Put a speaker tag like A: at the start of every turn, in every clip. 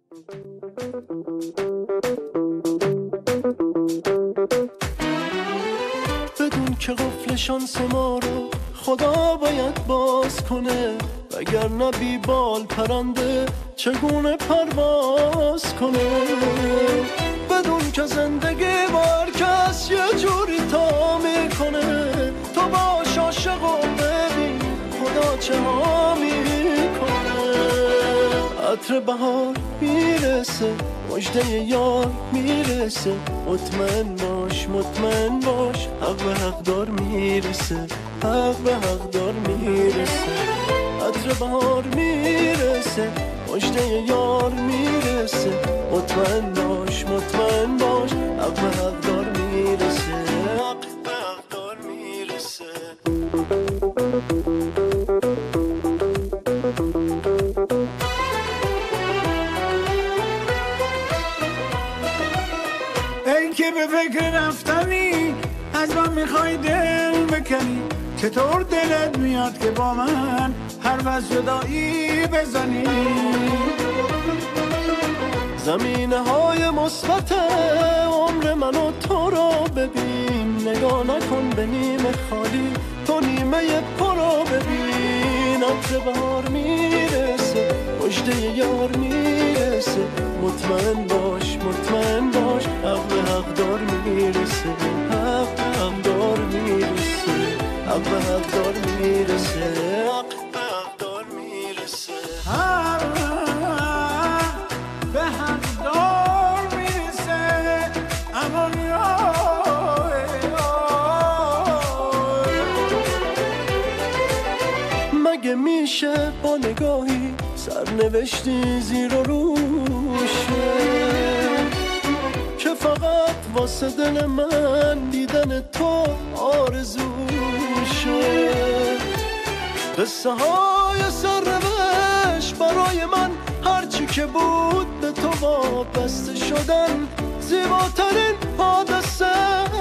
A: بدون که قفل شانس ما رو خدا باید باز کنه وگر بی بال پرنده چگونه پرواز کنه بدون که زندگی بار کس یه جوری تا میکنه تو باش عاشق و ببین خدا چه ها میکنه عطر بهار میرسه مجده یار میرسه مطمئن باش مطمئن باش حق به حقدار میرسه حق به حقدار میرسه عطر بهار میرسه مجده یار میرسه مطمئن باش مطمئن باش حق به حقدار میرسه حق به حقدار میرسه
B: ای که به فکر رفتنی از من میخوای دل بکنی چطور دلت میاد که با من هر وز جدایی بزنی
A: زمینه های مثبت عمر من و تو رو ببین نگاه نکن به نیمه خالی تو نیمه پر رو ببین عطر بهار میرسه مجده یار میرسه مطمئن باش مطمئن باش حق به حقدار میرسه حق به حقدار میرسه حق به حقدار میرسه حق به حقدار میرسه
B: هر به هم دار میرسه اما
A: مگه میشه با نگاهی سرنوشتی زیر و روشه که فقط واسه دل من دیدن تو آرزوشه قصه های سرنوشت برای من هرچی که بود به تو وابسته شدن زیباترین حادثه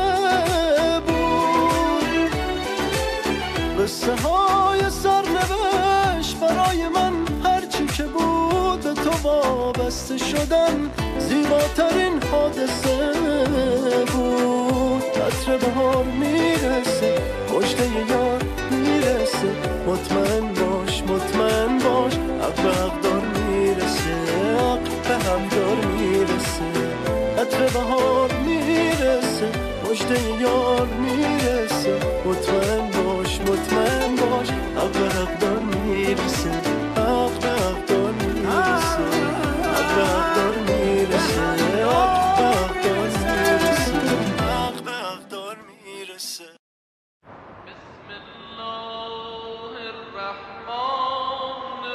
A: بود قصه های سرنوشت برای من هرچی که بود به تو وابسته شدن زیباترین حادثه بود عطر بهار میرسه مجده یار میرسه مطمئن باش مطمئن باش حق به حقدار میرسه حق به همدار میرسه عطر بهار میرسه مجده یار میرسه مطمئن باش مطمئن باش حق به حقدار میرسه حق به حقدار میرسه حق به حقدار میرسه حق به حقدار میرسه حق به حقدار میرسه
C: بسم الله الرحمن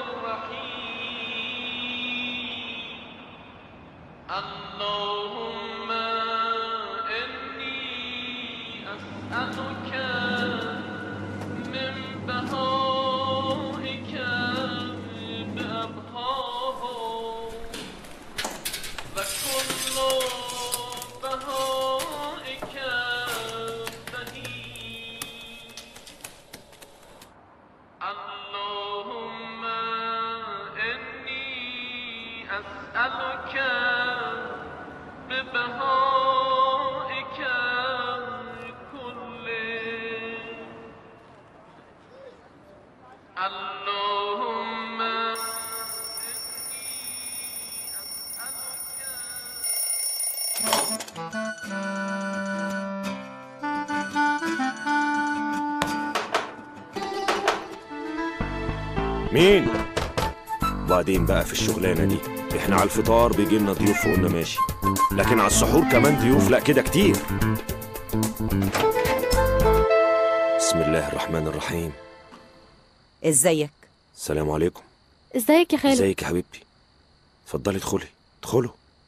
C: الرحیم اللهم انی اسألك من بهائك بأبهاه وكل بهائك بهي اللهم إني أسألك ببهائك كله اللهم إني أسألك
D: مين وبعدين بقى في الشغلانه دي احنا على الفطار بيجي لنا ضيوف وقلنا ماشي لكن على السحور كمان ضيوف لا كده كتير بسم الله الرحمن الرحيم
E: ازيك
D: السلام عليكم
F: ازيك يا خالد
D: ازيك يا حبيبتي اتفضلي ادخلي ادخلوا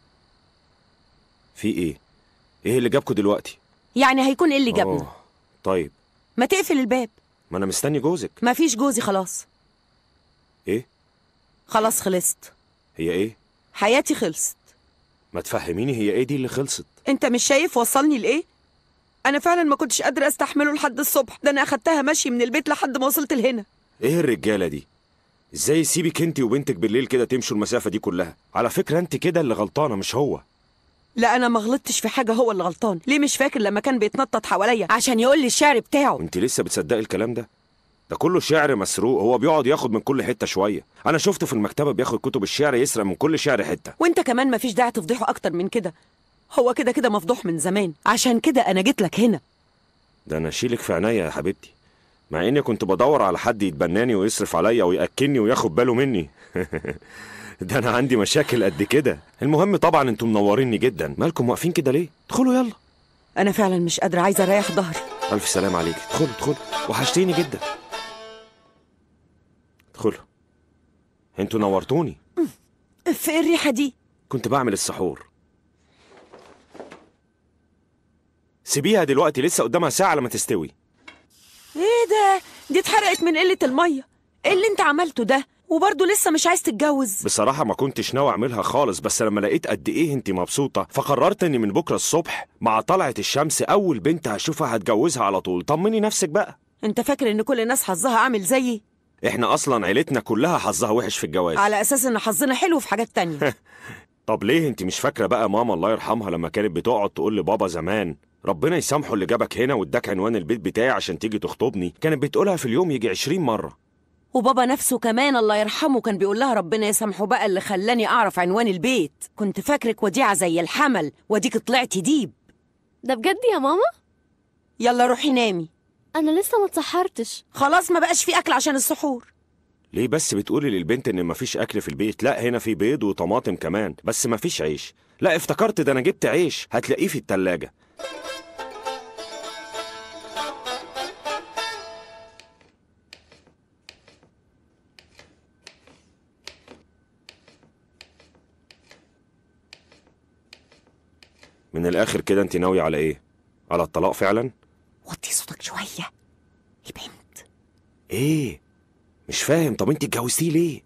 D: في ايه ايه اللي جابكوا دلوقتي
E: يعني هيكون ايه اللي جابنا
D: أوه، طيب
E: ما تقفل الباب
D: ما انا مستني جوزك
E: ما فيش جوزي خلاص
D: ايه
E: خلاص خلصت
D: هي ايه
E: حياتي خلصت
D: ما تفهميني هي ايه دي اللي خلصت
E: انت مش شايف وصلني لايه انا فعلا ما كنتش قادره استحمله لحد الصبح ده انا اخدتها مشي من البيت لحد ما وصلت لهنا
D: ايه الرجاله دي ازاي يسيبك انت وبنتك بالليل كده تمشوا المسافه دي كلها على فكره انت كده اللي غلطانه مش هو
E: لا انا ما غلطتش في حاجه هو اللي غلطان ليه مش فاكر لما كان بيتنطط حواليا عشان يقول لي الشعر بتاعه
D: وانت لسه بتصدقي الكلام ده ده كله شعر مسروق هو بيقعد ياخد من كل حته شويه انا شفته في المكتبه بياخد كتب الشعر يسرق من كل شعر حته
E: وانت كمان مفيش داعي تفضحه اكتر من كده هو كده كده مفضوح من زمان عشان كده انا جيت لك هنا
D: ده انا اشيلك في عينيا يا حبيبتي مع اني كنت بدور على حد يتبناني ويصرف عليا وياكلني وياخد باله مني ده انا عندي مشاكل قد كده المهم طبعا انتم منوريني جدا مالكم واقفين كده ليه ادخلوا يلا
E: انا فعلا مش قادره عايزه اريح ظهري
D: الف سلام عليك ادخلوا ادخلوا وحشتيني جدا ادخلوا انتوا نورتوني
E: في إيه الريحه دي
D: كنت بعمل السحور سيبيها دلوقتي لسه قدامها ساعة لما تستوي
E: ايه ده دي اتحرقت من قله الميه ايه اللي انت عملته ده وبرضه لسه مش عايز تتجوز
D: بصراحة ما كنتش ناوي أعملها خالص بس لما لقيت قد إيه أنت مبسوطة فقررت إني من بكرة الصبح مع طلعة الشمس أول بنت هشوفها هتجوزها على طول طمني نفسك بقى
E: انت فاكر ان كل الناس حظها عامل زيي
D: إحنا أصلا عيلتنا كلها حظها وحش في الجواز
E: على اساس ان حظنا حلو في حاجات تانية
D: طب ليه أنت مش فاكرة بقى ماما الله يرحمها لما كانت بتقعد تقول لبابا زمان ربنا يسامحه اللي جابك هنا واداك عنوان البيت بتاعي عشان تيجي تخطبني كانت بتقولها في اليوم يجي 20 مرة
E: وبابا نفسه كمان الله يرحمه كان بيقول لها ربنا يسامحه بقى اللي خلاني اعرف عنوان البيت كنت فاكرك وديعه زي الحمل وديك طلعتي ديب
F: ده بجد يا ماما
E: يلا روحي نامي
F: انا لسه ما اتسحرتش
E: خلاص ما بقاش في اكل عشان السحور
D: ليه بس بتقولي للبنت ان مفيش اكل في البيت لا هنا في بيض وطماطم كمان بس مفيش عيش لا افتكرت ده انا جبت عيش هتلاقيه في التلاجة من الاخر كده انت ناوية على ايه على الطلاق فعلا
E: وطي صوتك شويه البنت
D: ايه مش فاهم طب انت اتجوزتيه ليه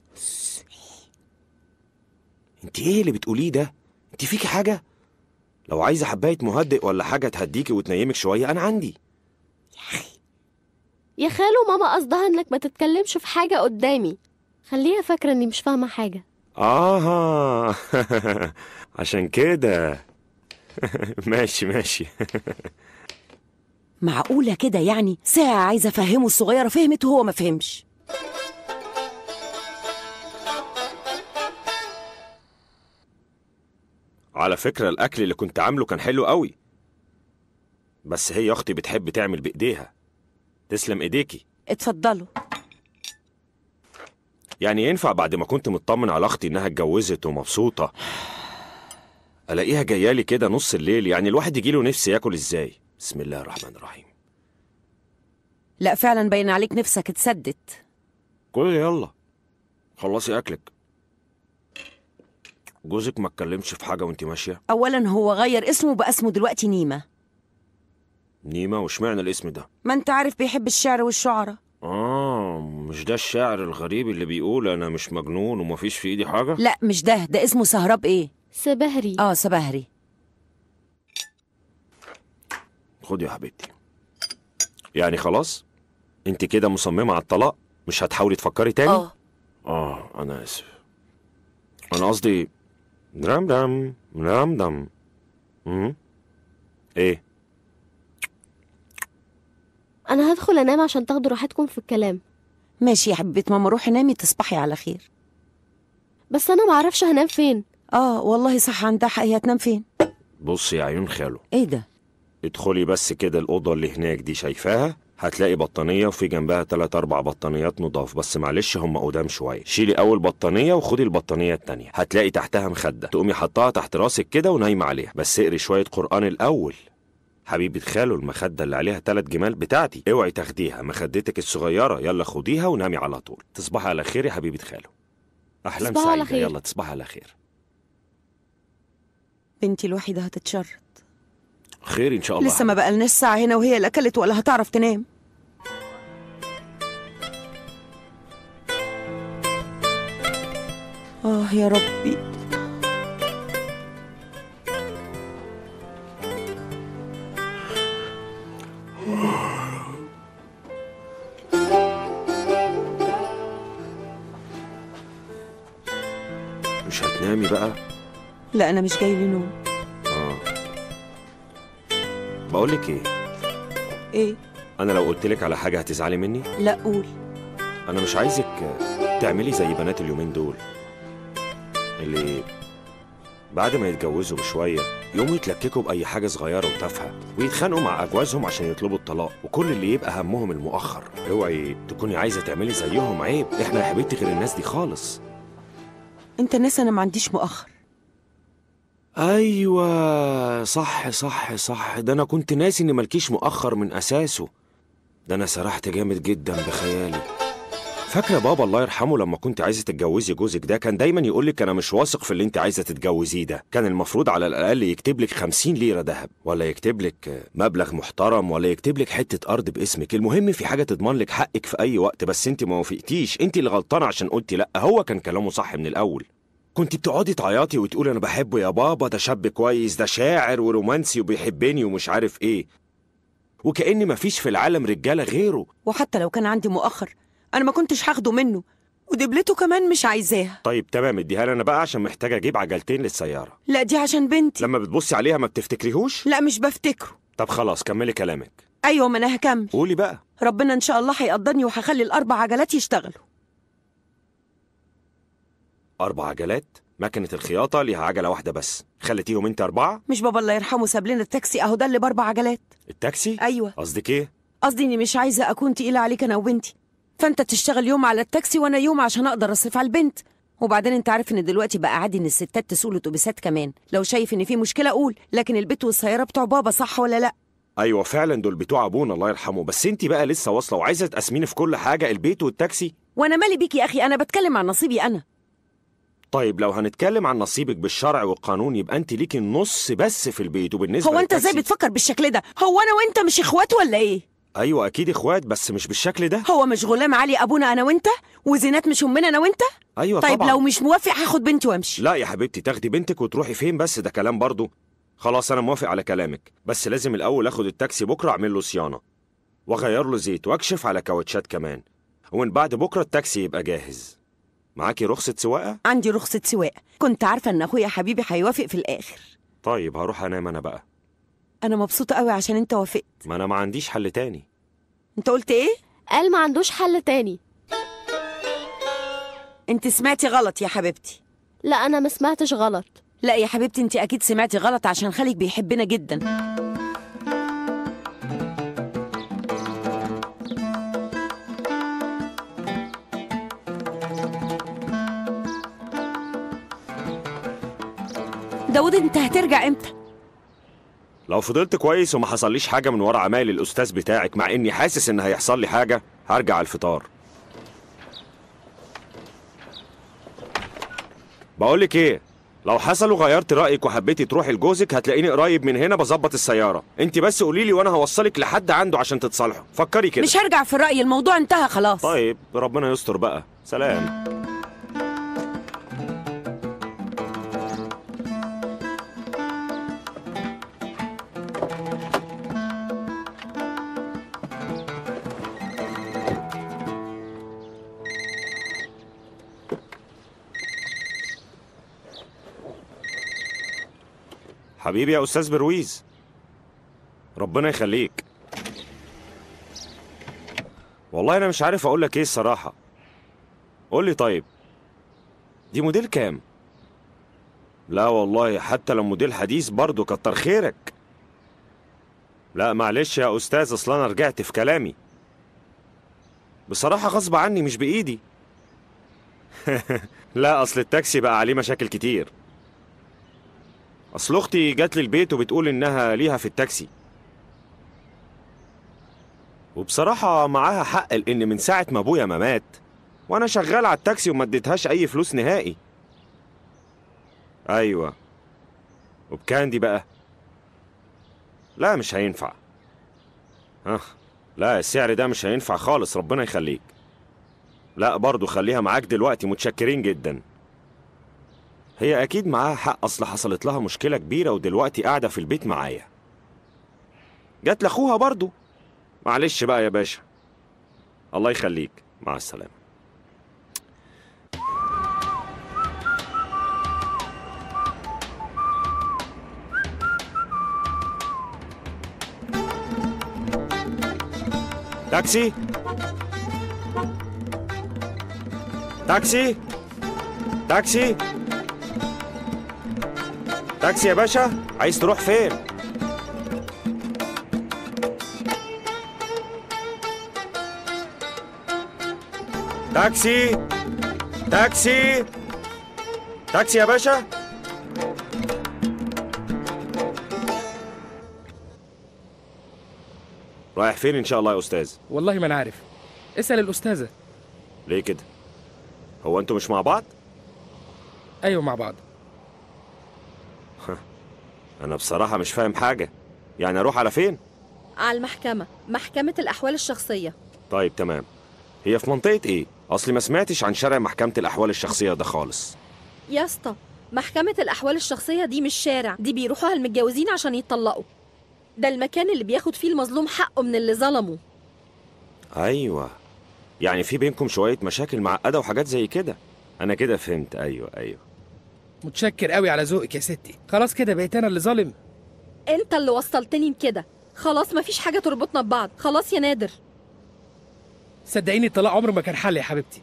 D: انت ايه اللي بتقوليه ده انت فيكي حاجه لو عايزه حبايه مهدئ ولا حاجه تهديكي وتنيمك شويه انا عندي
F: يا خالو ماما قصدها انك ما تتكلمش في حاجه قدامي خليها فاكره اني مش فاهمه حاجه
D: اه عشان كده ماشي ماشي
E: معقوله كده يعني ساعه عايزه افهمه الصغيره فهمت وهو ما فهمش
D: على فكره الاكل اللي كنت عامله كان حلو قوي بس هي اختي بتحب تعمل بايديها تسلم ايديكي
E: اتفضلوا
D: يعني ينفع بعد ما كنت مطمن على اختي انها اتجوزت ومبسوطه الاقيها جايالي كده نص الليل يعني الواحد يجيله نفس ياكل ازاي بسم الله الرحمن الرحيم
E: لا فعلا باين عليك نفسك اتسدت
D: كل يلا خلصي اكلك جوزك ما اتكلمش في حاجه وانت ماشيه
E: اولا هو غير اسمه بقى اسمه دلوقتي نيمه
D: نيمه واشمعنى الاسم ده
E: ما انت عارف بيحب الشعر والشعراء
D: اه مش ده الشاعر الغريب اللي بيقول انا مش مجنون ومفيش في ايدي حاجه
E: لا مش ده ده اسمه سهراب ايه
F: سبهري
E: اه سبهري
D: خد يا حبيبتي يعني خلاص انت كده مصممه على الطلاق مش هتحاولي تفكري تاني
E: اه
D: اه انا اسف انا قصدي درام دام درام دام امم ايه
F: انا هدخل انام عشان تاخدوا راحتكم في الكلام
E: ماشي يا حبيبه ماما روحي نامي تصبحي على خير
F: بس انا معرفش هنام فين
E: اه والله صح عندها حق هي هتنام فين
D: بصي يا عيون خاله
E: ايه ده
D: ادخلي بس كده الأوضة اللي هناك دي شايفاها هتلاقي بطانية وفي جنبها تلات أربع بطانيات نضاف بس معلش هم قدام شوية شيلي أول بطانية وخدي البطانية التانية هتلاقي تحتها مخدة تقومي حطها تحت راسك كده ونايمة عليها بس اقري شوية قرآن الأول حبيبة خاله المخدة اللي عليها تلات جمال بتاعتي اوعي تاخديها مخدتك الصغيرة يلا خديها ونامي على طول تصبحي على خير يا حبيبة خاله أحلام
F: تصبحوا على
D: سعيدة
F: خير.
D: يلا تصبحي على خير
E: بنتي الوحيده هتتشرد
D: خير إن شاء الله
E: لسه ما بقالناش ساعه هنا وهي لا اكلت ولا هتعرف تنام اه يا ربي
D: مش هتنامي بقى
E: لا انا مش جاي لي نوم
D: اه بقولك ايه
E: ايه
D: انا لو قلت لك على حاجه هتزعلي مني
E: لا قول
D: انا مش عايزك تعملي زي بنات اليومين دول اللي بعد ما يتجوزوا بشويه يقوموا يتلككوا باي حاجه صغيره وتافهه ويتخانقوا مع اجوازهم عشان يطلبوا الطلاق وكل اللي يبقى همهم المؤخر اوعي تكوني عايزه تعملي زيهم عيب احنا يا حبيبتي غير الناس دي خالص
E: انت ناس انا ما عنديش مؤخر
D: ايوه صح صح صح ده انا كنت ناسي ان ملكيش مؤخر من اساسه ده انا سرحت جامد جدا بخيالي فاكره بابا الله يرحمه لما كنت عايزه تتجوزي جوزك ده كان دايما يقول لك انا مش واثق في اللي انت عايزه تتجوزيه ده كان المفروض على الاقل يكتب لك 50 ليره ذهب ولا يكتب لك مبلغ محترم ولا يكتب لك حته ارض باسمك المهم في حاجه تضمن لك حقك في اي وقت بس انت ما وافقتيش انت اللي غلطانه عشان قلتي لا هو كان كلامه صح من الاول كنت بتقعدي تعيطي وتقولي انا بحبه يا بابا ده شاب كويس ده شاعر ورومانسي وبيحبني ومش عارف ايه وكأن مفيش في العالم رجاله غيره
E: وحتى لو كان عندي مؤخر انا ما كنتش هاخده منه ودبلته كمان مش عايزاها
D: طيب تمام اديها لي انا بقى عشان محتاجه اجيب عجلتين للسياره
E: لا دي عشان بنتي
D: لما بتبصي عليها ما بتفتكريهوش
E: لا مش بفتكره
D: طب خلاص كملي كلامك
E: ايوه ما انا هكمل
D: قولي بقى
E: ربنا ان شاء الله هيقدرني وهخلي الاربع عجلات يشتغلوا
D: اربع عجلات مكنه الخياطه ليها عجله واحده بس خليتيهم انت اربعه
E: مش بابا الله يرحمه ساب لنا التاكسي اهو ده اللي باربع عجلات
D: التاكسي
E: ايوه
D: قصدك ايه
E: قصدي اني مش عايزه اكون تقيله عليك انا وبنتي فانت تشتغل يوم على التاكسي وانا يوم عشان اقدر اصرف على البنت وبعدين انت عارف ان دلوقتي بقى عادي ان الستات تسوق الاتوبيسات كمان لو شايف ان في مشكله قول لكن البيت والسياره بتوع بابا صح ولا لا
D: ايوه فعلا دول بتوع ابونا الله يرحمه بس انت بقى لسه واصله وعايزه تقسميني في كل حاجه البيت والتاكسي
E: وانا مالي بيك يا اخي انا بتكلم عن نصيبي انا
D: طيب لو هنتكلم عن نصيبك بالشرع والقانون يبقى انت ليكي النص بس في البيت وبالنسبه
E: هو انت ازاي
D: للتاكسي-
E: بتفكر بالشكل ده هو انا وانت مش اخوات ولا ايه
D: ايوه اكيد اخوات بس مش بالشكل ده
E: هو مش غلام علي ابونا انا وانت وزينات مش امنا انا وانت
D: ايوه
E: طيب
D: طبعا
E: لو مش موافق هاخد بنتي وامشي
D: لا يا حبيبتي تاخدي بنتك وتروحي فين بس ده كلام برضو خلاص انا موافق على كلامك بس لازم الاول اخد التاكسي بكره اعمل له صيانه واغير له زيت واكشف على كاوتشات كمان ومن بعد بكره التاكسي يبقى جاهز معاكي رخصه سواقه
E: عندي رخصه سواقه كنت عارفه ان اخويا حبيبي هيوافق في الاخر
D: طيب هروح انام انا بقى
E: انا مبسوطه قوي عشان انت وافقت
D: ما انا ما عنديش حل تاني
E: انت قلت ايه
F: قال ما عندوش حل تاني
E: انت سمعتي غلط يا حبيبتي
F: لا انا ما سمعتش غلط
E: لا يا حبيبتي انت اكيد سمعتي غلط عشان خالك بيحبنا جدا داود انت هترجع امتى
D: لو فضلت كويس وما حصليش حاجه من ورا عمايل الاستاذ بتاعك مع اني حاسس ان هيحصل لي حاجه هرجع على الفطار بقولك ايه لو حصل وغيرت رايك وحبيتي تروحي لجوزك هتلاقيني قريب من هنا بظبط السياره انت بس قولي لي وانا هوصلك لحد عنده عشان تتصالحوا فكري كده
E: مش هرجع في الرأي الموضوع انتهى خلاص
D: طيب ربنا يستر بقى سلام حبيبي يا استاذ برويز ربنا يخليك والله انا مش عارف اقول لك ايه الصراحه قول لي طيب دي موديل كام لا والله حتى لو موديل حديث برضه كتر خيرك لا معلش يا استاذ اصل انا رجعت في كلامي بصراحه غصب عني مش بايدي لا اصل التاكسي بقى عليه مشاكل كتير اصل اختي جات لي البيت وبتقول انها ليها في التاكسي وبصراحة معاها حق لأن من ساعة ما أبويا ما مات وأنا شغال على التاكسي وما اديتهاش أي فلوس نهائي أيوة وبكام دي بقى؟ لا مش هينفع ها لا السعر ده مش هينفع خالص ربنا يخليك لا برضو خليها معاك دلوقتي متشكرين جدا هي أكيد معاها حق أصل حصلت لها مشكلة كبيرة ودلوقتي قاعدة في البيت معايا جات لأخوها برضو معلش بقى يا باشا الله يخليك مع السلامة تاكسي تاكسي تاكسي تاكسي يا باشا عايز تروح فين تاكسي تاكسي تاكسي يا باشا رايح فين ان شاء الله يا استاذ
G: والله ما انا عارف اسال الاستاذه
D: ليه كده هو انتوا مش مع بعض
G: ايوه مع بعض
D: انا بصراحه مش فاهم حاجه يعني اروح على فين
H: على المحكمة محكمة الأحوال الشخصية
D: طيب تمام هي في منطقه ايه اصلي ما سمعتش عن شارع محكمه الاحوال الشخصيه ده خالص
H: يا اسطى محكمة الأحوال الشخصية دي مش شارع دي بيروحوها المتجوزين عشان يتطلقوا ده المكان اللي بياخد فيه المظلوم حقه من اللي ظلمه
D: ايوه يعني في بينكم شويه مشاكل معقده وحاجات زي كده انا كده فهمت ايوه ايوه
G: متشكر قوي على ذوقك يا ستي خلاص كده بقيت انا اللي ظالم
H: انت اللي وصلتني لكده خلاص مفيش حاجة تربطنا ببعض خلاص يا نادر
G: صدقيني الطلاق عمره ما كان حل يا حبيبتي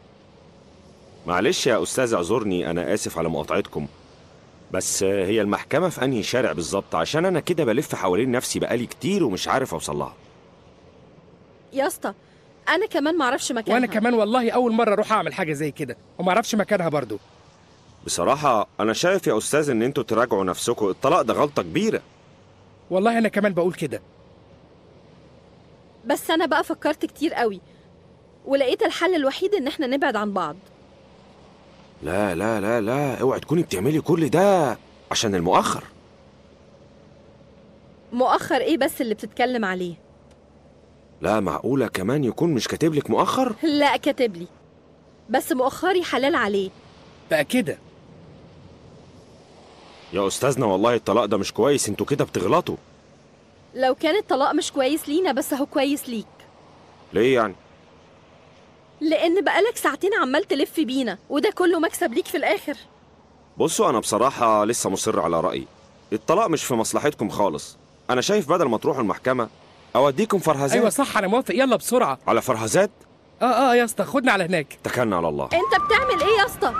D: معلش يا استاذ اعذرني انا اسف على مقاطعتكم بس آه، هي المحكمه في انهي شارع بالظبط عشان انا كده بلف حوالين نفسي بقالي كتير ومش عارف اوصل لها
H: يا اسطى أنا كمان معرفش مكانها
G: وانا كمان والله اول مره اروح اعمل حاجه زي كده وما اعرفش مكانها برضو
D: بصراحه انا شايف يا استاذ ان انتوا تراجعوا نفسكم الطلاق ده غلطه كبيره
G: والله انا كمان بقول كده
H: بس أنا بقى فكرت كتير قوي ولقيت الحل الوحيد إن احنا نبعد عن بعض
D: لا لا لا لا اوعي تكوني بتعملي كل ده عشان المؤخر
H: مؤخر إيه بس اللي بتتكلم عليه
D: لا معقوله كمان يكون مش كاتب لك مؤخر
H: لا كاتب لي بس مؤخري حلال عليه
G: بقى كده
D: يا استاذنا والله الطلاق ده مش كويس انتوا كده بتغلطوا
H: لو كان الطلاق مش كويس لينا بس هو كويس ليك
D: ليه يعني
H: لأن بقالك ساعتين عمال تلف بينا وده كله مكسب ليك في الآخر
D: بصوا انا بصراحه لسه مصر على رايي الطلاق مش في مصلحتكم خالص انا شايف بدل ما تروحوا المحكمه اوديكم فرهزات
G: ايوه صح انا موافق يلا بسرعه
D: على فرهزات
G: اه اه يا اسطى خدنا على هناك
D: تكلنا على الله
H: أنت بتعمل إيه يا اسطى؟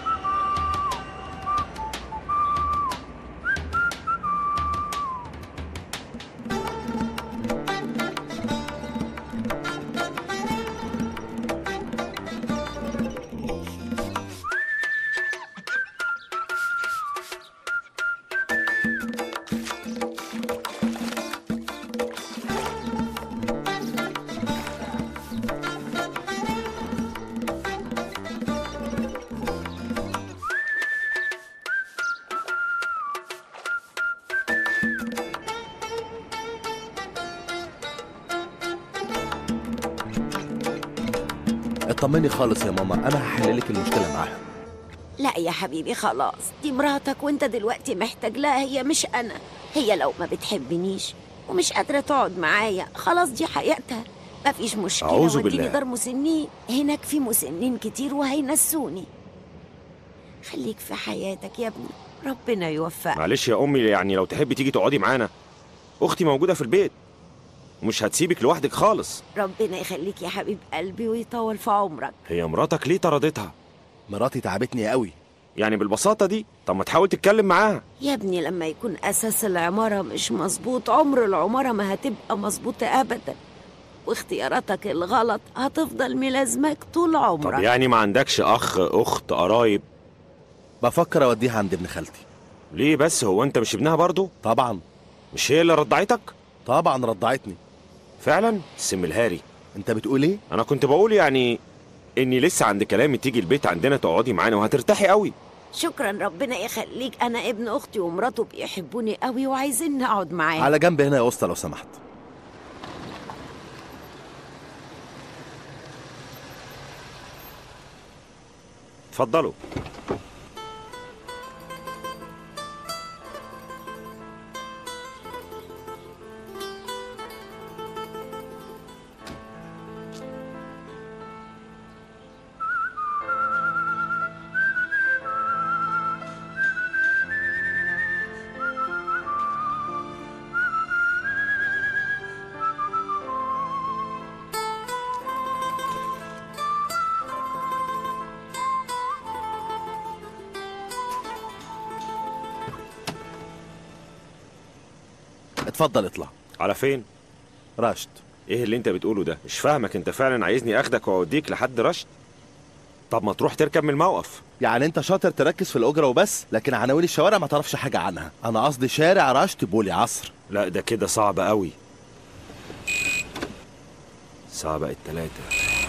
I: اطمني خالص يا ماما انا هحل لك المشكله معاها
E: لا يا حبيبي خلاص دي مراتك وانت دلوقتي محتاج لها هي مش انا هي لو ما بتحبنيش ومش قادرة تقعد معايا خلاص دي حياتها مفيش مشكلة
D: أعوذ
E: وديني
D: بالله.
E: دار مسنين هناك في مسنين كتير وهينسوني خليك في حياتك يا ابني ربنا يوفقك
D: معلش يا امي يعني لو تحبي تيجي تقعدي معانا اختي موجوده في البيت ومش هتسيبك لوحدك خالص
E: ربنا يخليك يا حبيب قلبي ويطول في عمرك
D: هي مراتك ليه طردتها
I: مراتي تعبتني قوي
D: يعني بالبساطه دي طب ما تحاول تتكلم معاها
E: يا ابني لما يكون أساس العمارة مش مظبوط عمر العمارة ما هتبقى مظبوطة أبدا واختياراتك الغلط هتفضل ملازمك طول
D: طب
E: عمرك
D: يعني ما عندكش اخ اخت قرايب
I: بفكر اوديها عند ابن خالتي
D: ليه بس هو انت مش ابنها برضو
I: طبعا
D: مش هي اللي رضعتك
I: طبعا رضعتني
D: فعلا السم الهاري
I: انت بتقول ايه
D: انا كنت بقول يعني اني لسه عند كلامي تيجي البيت عندنا تقعدي معانا وهترتاحي قوي
E: شكرا ربنا يخليك أنا ابن أختي ومراته بيحبوني قوي وعايزين نقعد معاه
I: على جنب هنا يا اسطى لو سمحت
D: اتفضلوا
I: اتفضل اطلع
D: على فين
I: رشد
D: ايه اللي انت بتقوله ده مش فاهمك انت فعلا عايزني اخدك واوديك لحد رشد طب ما تروح تركب من الموقف
I: يعني انت شاطر تركز في الاجره وبس لكن عناوين الشوارع ما تعرفش حاجه عنها انا قصدي شارع رشد بولي عصر
D: لا ده كده صعب قوي الساعة بقت تلاتة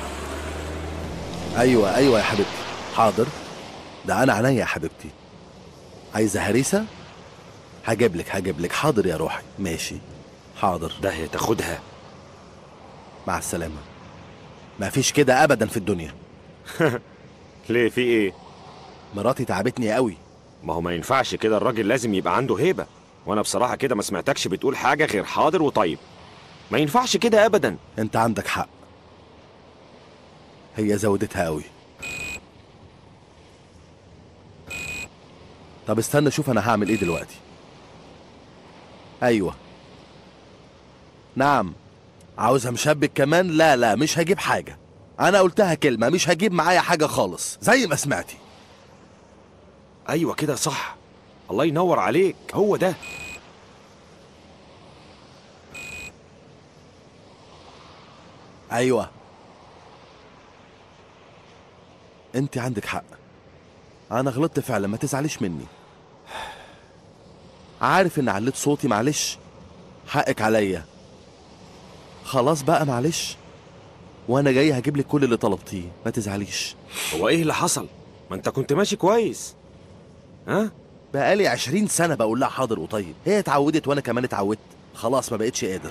I: ايوه ايوه يا حبيبتي حاضر ده انا عينيا يا حبيبتي عايزه هريسه هجيب لك هجيب لك حاضر يا روحي ماشي حاضر
D: ده هي تاخدها
I: مع السلامه ما فيش كده ابدا في الدنيا
D: ليه في ايه
I: مراتي تعبتني قوي
D: ما هو ما ينفعش كده الراجل لازم يبقى عنده هيبة وانا بصراحة كده ما سمعتكش بتقول حاجة غير حاضر وطيب ما ينفعش كده ابدا
I: انت عندك حق هي زودتها قوي طب استنى شوف انا هعمل ايه دلوقتي ايوه نعم عاوزها مشبك كمان لا لا مش هجيب حاجه انا قلتها كلمه مش هجيب معايا حاجه خالص زي ما سمعتي
D: ايوه كده صح الله ينور عليك هو ده
I: ايوه انت عندك حق انا غلطت فعلا ما تزعليش مني عارف ان عليت صوتي معلش حقك عليا خلاص بقى معلش وانا جاي هجيب لك كل اللي طلبتيه ما تزعليش
D: هو ايه اللي حصل ما انت كنت ماشي كويس ها
I: بقالي عشرين سنة بقول لها حاضر وطيب هي اتعودت وانا كمان اتعودت خلاص ما بقتش قادر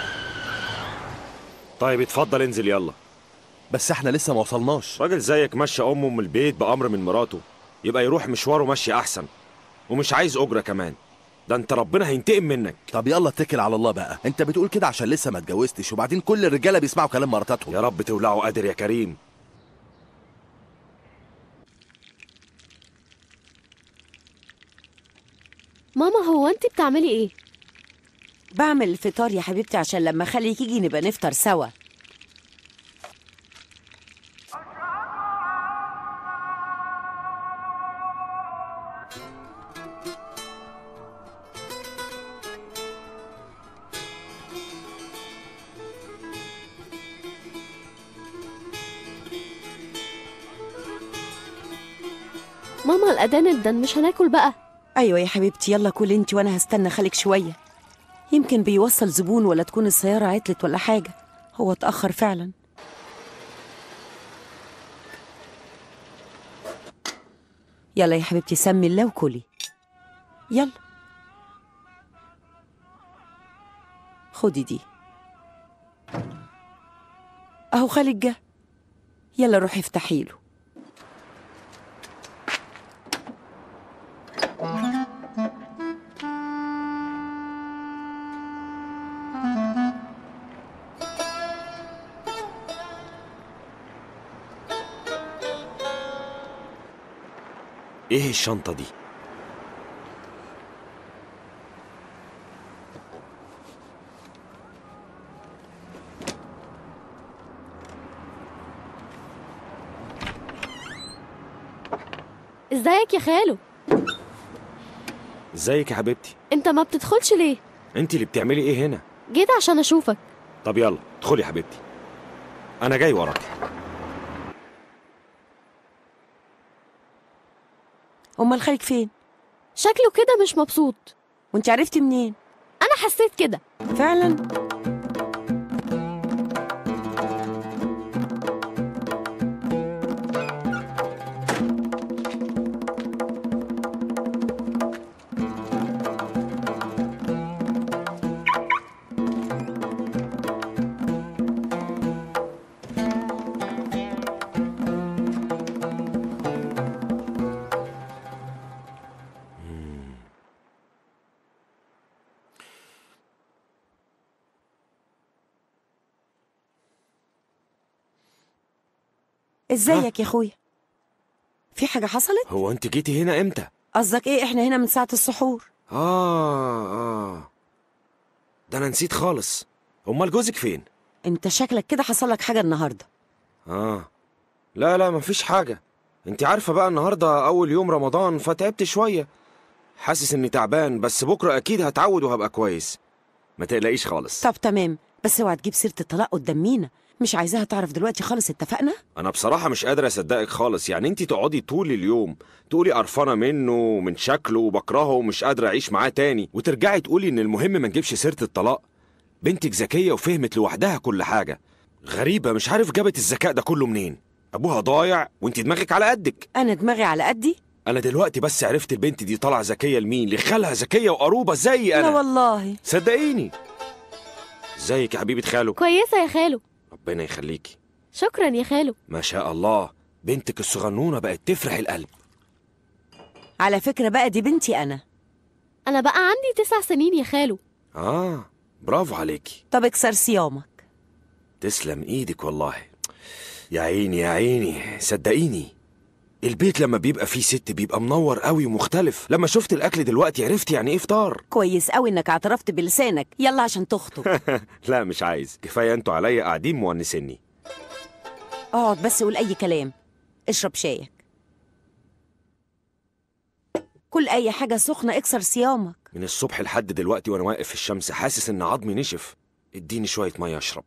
D: طيب اتفضل انزل يلا
I: بس احنا لسه ما وصلناش
D: راجل زيك مشى امه من البيت بامر من مراته يبقى يروح مشواره مشي احسن ومش عايز اجره كمان ده انت ربنا هينتقم منك
I: طب يلا اتكل على الله بقى انت بتقول كده عشان لسه ما اتجوزتش وبعدين كل الرجاله بيسمعوا كلام مراتاتهم
D: يا رب تولعه قادر يا كريم
F: ماما هو انت بتعملي ايه
E: بعمل الفطار يا حبيبتي عشان لما خليك يجي نبقى نفطر سوا
F: ماما الاذان ادن مش هناكل بقى
E: ايوه يا حبيبتي يلا كلي انت وانا هستنى خالك شويه يمكن بيوصل زبون ولا تكون السياره عطلت ولا حاجه هو اتاخر فعلا يلا يا حبيبتي سمي الله وكلي يلا خدي دي اهو خالك جه يلا روحي افتحي له
D: ايه الشنطة دي
F: ازيك يا خالو
D: ازيك يا حبيبتي
F: انت ما بتدخلش ليه
D: انت اللي بتعملي ايه هنا
F: جيت عشان اشوفك
D: طب يلا ادخلي يا حبيبتي انا جاي وراكي
E: امال خالك فين
F: شكله كده مش مبسوط
E: وانت عرفتي منين
F: انا حسيت كده
E: فعلا ازيك يا اخويا في حاجه حصلت
D: هو انت جيتي هنا امتى
E: قصدك ايه احنا هنا من ساعه السحور
D: اه اه ده انا نسيت خالص امال جوزك فين
E: انت شكلك كده حصل لك حاجه النهارده
D: اه لا لا مفيش حاجة انت عارفة بقى النهاردة أول يوم رمضان فتعبت شوية حاسس إني تعبان بس بكرة أكيد هتعود وهبقى كويس ما تقلقيش خالص
E: طب تمام بس اوعى تجيب سيره الطلاق قدام مينا مش عايزاها تعرف دلوقتي خالص اتفقنا
D: انا بصراحه مش قادر اصدقك خالص يعني انت تقعدي طول اليوم تقولي قرفانه منه ومن شكله وبكرهه ومش قادره اعيش معاه تاني وترجعي تقولي ان المهم ما نجيبش سيره الطلاق بنتك ذكيه وفهمت لوحدها كل حاجه غريبه مش عارف جابت الذكاء ده كله منين ابوها ضايع وانت دماغك على قدك
E: انا دماغي على قدي
D: انا دلوقتي بس عرفت البنت دي طالعه ذكيه لمين لخالها ذكيه وقروبه زي
E: لا
D: انا
E: والله
D: صدقيني ازيك يا حبيبه خالو
F: كويسة يا خالو
D: ربنا يخليكي
F: شكرا يا خالو
D: ما شاء الله بنتك الصغنونه بقت تفرح القلب
E: على فكره بقى دي بنتي انا
F: أنا بقى عندي تسع سنين يا خالو
D: اه برافو عليكي
E: طب اكسر صيامك
D: تسلم ايدك والله يا عيني يا عيني صدقيني البيت لما بيبقى فيه ست بيبقى منور قوي ومختلف لما شفت الاكل دلوقتي عرفت يعني ايه فطار
E: كويس قوي انك اعترفت بلسانك يلا عشان تخطب
D: لا مش عايز كفايه انتوا عليا قاعدين مونسني
E: اقعد بس قول اي كلام اشرب شايك كل اي حاجه سخنه اكسر صيامك
D: من الصبح لحد دلوقتي وانا واقف في الشمس حاسس ان عظمي نشف اديني شويه ميه اشرب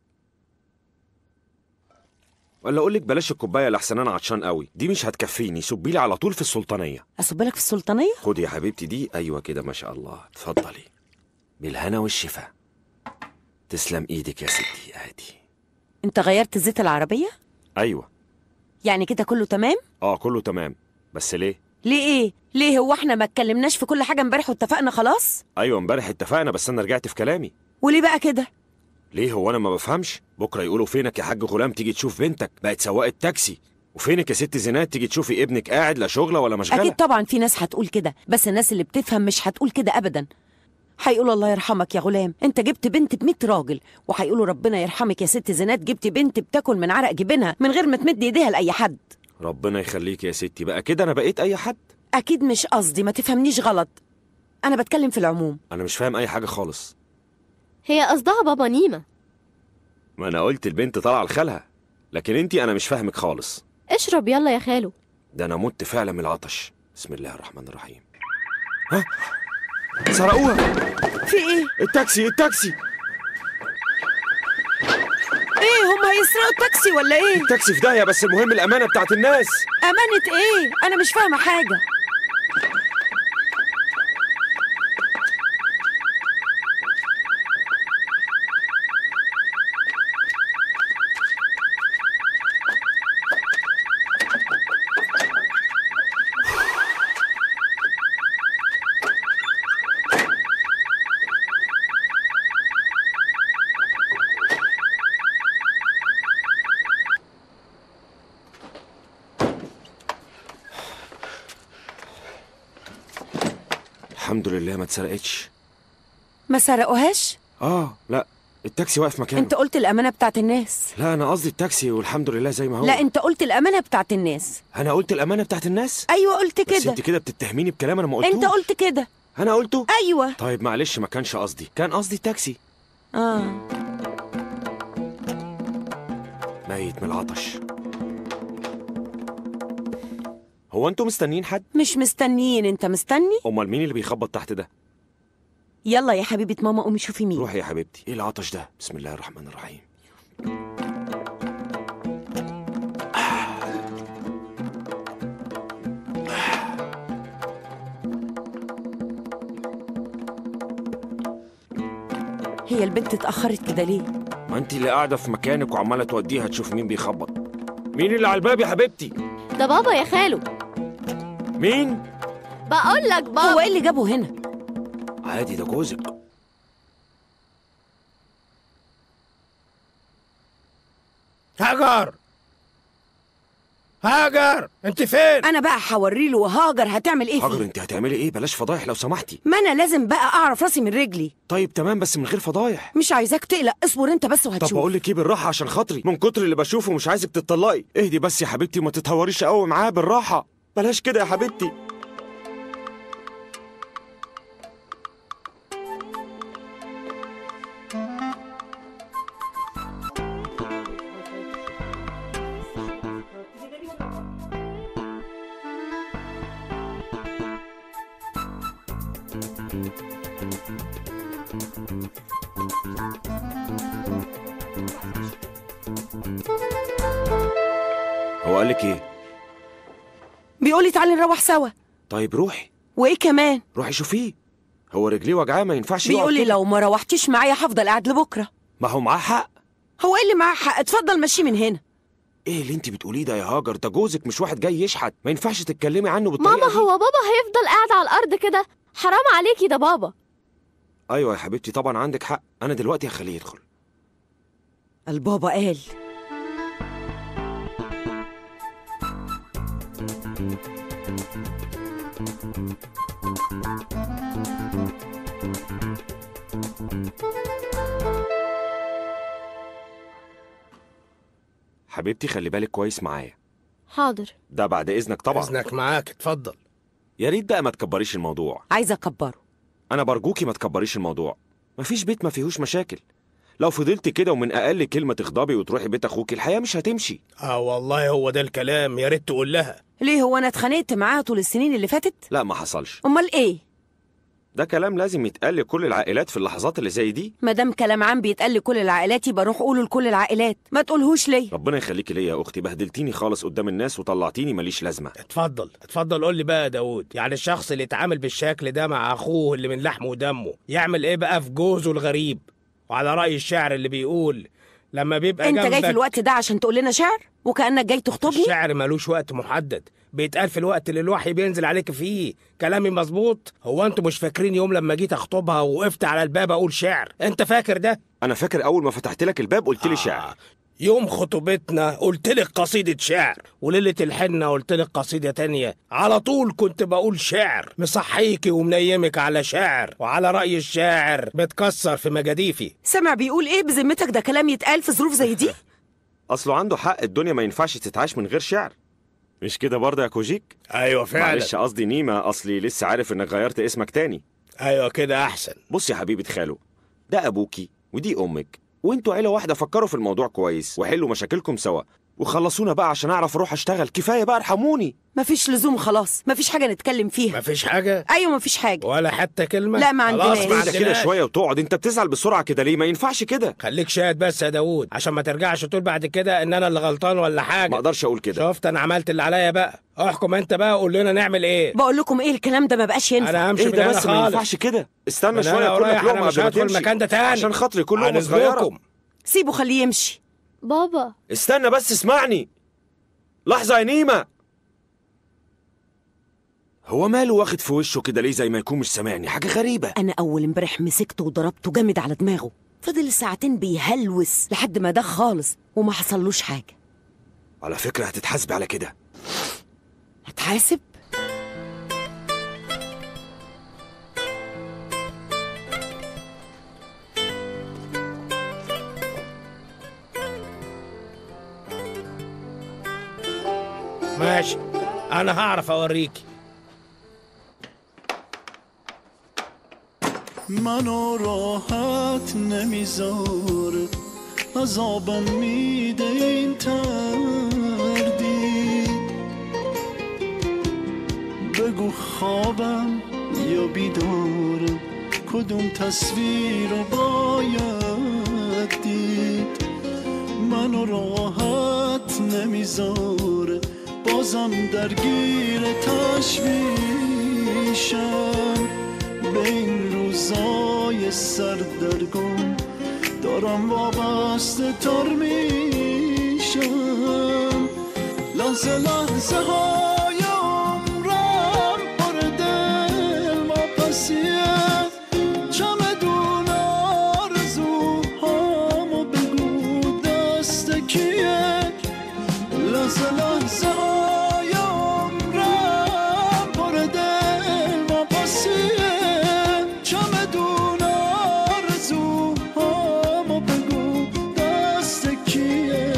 D: ولا اقول لك بلاش الكوبايه لحسن انا عطشان قوي دي مش هتكفيني صبي لي على طول في السلطانيه
E: اصب لك في السلطانيه
D: خدي يا حبيبتي دي ايوه كده ما شاء الله اتفضلي بالهنا والشفا تسلم ايدك يا ستي ادي
E: انت غيرت زيت العربيه
D: ايوه
E: يعني كده كله تمام
D: اه كله تمام بس ليه
E: ليه ايه ليه هو احنا ما اتكلمناش في كل حاجه امبارح واتفقنا خلاص
D: ايوه امبارح اتفقنا بس انا رجعت في كلامي
E: وليه بقى كده
D: ليه هو انا ما بفهمش بكره يقولوا فينك يا حاج غلام تيجي تشوف بنتك بقت سواقه تاكسي وفينك يا ست زينات تيجي تشوفي ابنك قاعد لا شغله ولا مشغله
E: اكيد طبعا في ناس هتقول كده بس الناس اللي بتفهم مش هتقول كده ابدا هيقولوا الله يرحمك يا غلام انت جبت بنت ب 100 راجل وهيقولوا ربنا يرحمك يا ست زينات جبت بنت بتاكل من عرق جبينها من غير ما تمد ايديها لاي حد
D: ربنا يخليك يا ستي بقى كده انا بقيت اي حد
E: اكيد مش قصدي ما تفهمنيش غلط انا بتكلم في العموم
D: انا مش فاهم اي حاجه خالص
F: هي قصدها بابا نيمة
D: ما انا قلت البنت طالعه لخالها لكن انتي انا مش فاهمك خالص
F: اشرب يلا يا خالو
D: ده انا مت فعلا من العطش بسم الله الرحمن الرحيم ها سرقوها
E: في ايه
D: التاكسي التاكسي
E: ايه هم هيسرقوا التاكسي ولا ايه
D: التاكسي في داهيه بس المهم الامانه بتاعت الناس
E: امانه ايه انا مش فاهمه حاجه
D: الحمد لله ما اتسرقتش
E: ما سرقوهاش
D: اه لا التاكسي واقف مكانه
E: انت قلت الامانه بتاعت الناس
D: لا انا قصدي التاكسي والحمد لله زي ما هو
E: لا انت قلت الامانه بتاعت الناس
D: انا قلت الامانه بتاعت الناس
E: ايوه قلت
D: بس
E: كده
D: انت كده بتتهميني بكلام انا ما قلتوش
E: انت قلت كده
D: انا قلته
E: ايوه
D: طيب معلش ما كانش قصدي كان قصدي التاكسي
E: اه
D: ميت من العطش هو انتوا مستنيين حد
E: مش مستنيين انت مستني
D: امال مين اللي بيخبط تحت ده
E: يلا يا حبيبه ماما قومي شوفي مين
D: روحي يا حبيبتي ايه العطش ده بسم الله الرحمن الرحيم
E: هي البنت اتاخرت كده ليه
D: ما انت اللي قاعده في مكانك وعماله توديها تشوف مين بيخبط مين اللي على الباب يا حبيبتي
F: ده بابا يا خالو
D: مين
F: بقول لك
E: هو
F: بابا
E: ايه اللي جابه هنا
D: عادي ده جوزك
B: هاجر هاجر انت فين
E: انا بقى هوري له وهاجر هتعمل ايه
D: هاجر
E: فيه
D: انت هتعملي ايه بلاش فضايح لو سمحتي
E: ما انا لازم بقى اعرف راسي من رجلي
D: طيب تمام بس من غير فضايح
E: مش عايزاك تقلق اصبر انت بس
D: طب
E: وهتشوف
D: بقول لك ايه بالراحه عشان خاطري من كتر اللي بشوفه مش عايزك تتطلقي اهدي بس يا حبيبتي وما تتهوريش قوي معاه بالراحه بلاش كده يا حبيبتي هو قال لك ايه
E: بيقولي تعالي نروح سوا
D: طيب روحي
E: وايه كمان
D: روحي شوفيه هو رجليه وجعاه ما ينفعش يقعد
E: بيقولي
D: كده.
E: لو ما روحتيش معايا هفضل قاعد لبكره
D: ما هو معاه حق
E: هو ايه اللي معاه حق اتفضل مشي من هنا
D: ايه اللي انت بتقوليه ده يا هاجر ده جوزك مش واحد جاي يشحت ما ينفعش تتكلمي عنه بالطريقه
F: ماما
D: دي.
F: هو بابا هيفضل قاعد على الارض كده حرام عليكي ده بابا
D: ايوه يا حبيبتي طبعا عندك حق انا دلوقتي هخليه يدخل
E: البابا قال
D: حبيبتي خلي بالك كويس معايا
F: حاضر
D: ده بعد اذنك طبعا
G: اذنك معاك اتفضل
D: يا ريت بقى ما تكبريش الموضوع
E: عايزه اكبره
D: انا برجوكي ما تكبريش الموضوع مفيش بيت ما فيهوش مشاكل لو فضلت كده ومن اقل كلمه تغضبي وتروحي بيت اخوك الحياه مش هتمشي
G: اه والله هو ده الكلام يا ريت تقول لها
E: ليه هو انا اتخانقت معاها طول السنين اللي فاتت
D: لا ما حصلش
E: امال ايه
D: ده كلام لازم يتقال لكل العائلات في اللحظات اللي زي دي
E: ما دام كلام عام بيتقال لكل العائلات يبقى روح قوله لكل العائلات ما تقولهوش ليه
D: ربنا يخليكي ليا يا اختي بهدلتيني خالص قدام الناس وطلعتيني ماليش لازمه
G: اتفضل اتفضل قول لي بقى يا داود يعني الشخص اللي اتعامل بالشكل ده مع اخوه اللي من لحمه ودمه يعمل ايه بقى في جوزه الغريب وعلى رأي الشاعر اللي بيقول لما بيبقى
E: انت جاي
G: جنبك
E: في الوقت ده عشان تقول لنا شعر وكانك جاي تخطبني
G: الشعر ملوش وقت محدد بيتقال في الوقت اللي الوحي بينزل عليك فيه كلامي مظبوط هو انتوا مش فاكرين يوم لما جيت اخطبها ووقفت على الباب اقول شعر انت فاكر ده
D: انا فاكر اول ما فتحت لك الباب قلت لي شعر
G: يوم خطوبتنا قلت لك قصيدة شعر وليلة الحنة قلت لك قصيدة تانية على طول كنت بقول شعر مصحيكي ومنيمك على شعر وعلى رأي الشاعر بتكسر في مجاديفي
E: سامع بيقول ايه بذمتك ده كلام يتقال في ظروف زي دي
D: اصله عنده حق الدنيا ما ينفعش تتعاش من غير شعر مش كده برضه يا كوجيك
G: ايوه فعلا
D: معلش قصدي نيمة اصلي لسه عارف انك غيرت اسمك تاني
G: ايوه كده احسن
D: بص يا حبيبة خالو ده ابوكي ودي امك وانتوا عيله واحده فكروا في الموضوع كويس وحلوا مشاكلكم سوا وخلصونا بقى عشان اعرف اروح اشتغل كفايه بقى ارحموني
E: مفيش لزوم خلاص مفيش حاجه نتكلم فيها
G: مفيش حاجة
E: ايوه مفيش حاجه
G: ولا حتى كلمة
E: لا، ما
G: خلاص
E: عندناش.
G: ما
D: اهدى كده
G: عندناش.
D: شويه وتقعد انت بتزعل بسرعه كده ليه ما ينفعش كده
G: خليك شاهد بس يا داوود عشان ما ترجعش تقول بعد كده ان انا اللي غلطان ولا حاجة
D: ما اقدرش اقول كده
G: شفت انا عملت اللي عليا بقى احكم انت بقى قول لنا نعمل ايه
E: بقول لكم ايه الكلام ده ما بقاش ينفع
G: انا همشي
D: ايه
G: من
D: ده
G: هنا
D: بس ما
G: خالص
D: ينفعش كده استنى
G: من
D: شويه
G: هنا
D: كل
G: ورايح
D: لقمه
G: انا مش
D: قبل ما
G: هدخل
D: تمشي
G: المكان ده تاني
D: عشان خاطري كل
G: عن
D: لقمه صغيره
G: إذنكم.
E: سيبه خليه يمشي
F: بابا
D: استنى بس اسمعني لحظه يا نيمه هو ماله واخد في وشه كده ليه زي ما يكون مش سامعني حاجه غريبه
E: انا اول امبارح مسكته وضربته جامد على دماغه فضل ساعتين بيهلوس لحد ما ده خالص وما حصلوش حاجه
D: على فكره هتتحاسبي على كده
E: هتحاسب
G: ماشي انا هعرف اوريكي
A: منو راحت نمیذاره عذابم میده این تردید بگو خوابم یا بیدارم کدوم تصویر رو باید دید منو راحت نمیذاره بازم درگیر تشویشم به این روزای سردرگم دارم وابسته تر میشم لحظه لحظه های عمرم پر دل واپسیه چمدون آرزوهامو بگو دست کیه لحظه لحظه های عمرم پر دل واپسیه چمدون آرزوهامو بگو دست کیه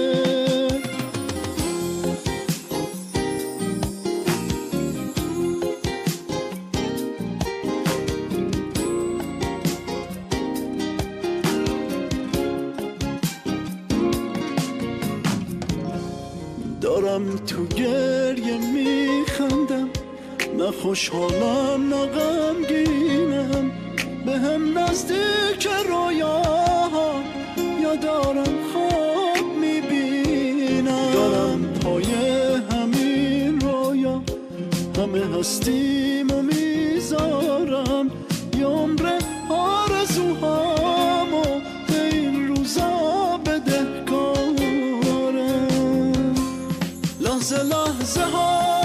A: دارم تو گریه میخندم نه خوشحالم نه غمگینم به هم نزدیک که رویاها یا دارم خواب میبینم دارم پای همین رویا همه هستیم و میذارم یه عمر آرزوهامو به این روزا بدهکارم لحظه لحظه ها